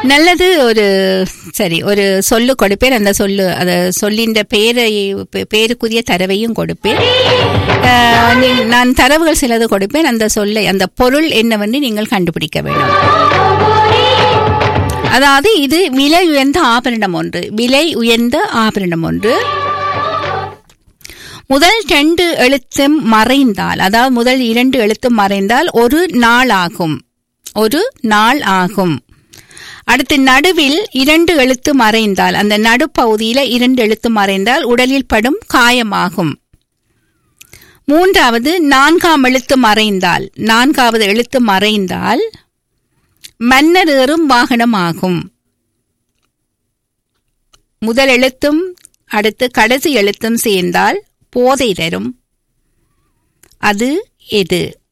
நல்லது ஒரு சரி ஒரு சொல்லு கொடுப்பேன் அந்த சொல்லு அந்த சொல்லின் பேரை பே- பேருக்குரிய தரவையும் கொடுப்பேன் அஹ், நீ- நான் தரவுகள் சிலது கொடுப்பேன் அந்த சொல்லை அந்த பொருள் என்னவென்று நீங்கள் கண்டுபிடிக்க வேண்டும் அதாவது இது விலை உயர்ந்த ஆபரணம் ஒன்று விலை உயர்ந்த ஆபரணம் ஒன்று முதல் ரெண்டு எழுத்தும் மறைந்தால் அதாவது முதல் இரண்டு எழுத்தும் மறைந்தால் ஒரு நாள் ஆகும் ஒரு நாள் ஆகும் அடுத்து நடுவில் இரண்டு எழுத்து மறைந்தால் அந்த நடுப்பகுதியில இரண்டு எழுத்து மறைந்தால் உடலில் படும் காயமாகும் மூன்றாவது நான்காம் எழுத்து மறைந்தால் நான்காவது எழுத்து மறைந்தால் மன்னர் ஏறும் வாகனமாகும் முதல் எழுத்தும் அடுத்து கடைசி எழுத்தும் சேர்ந்தால் போதை தரும் அது எது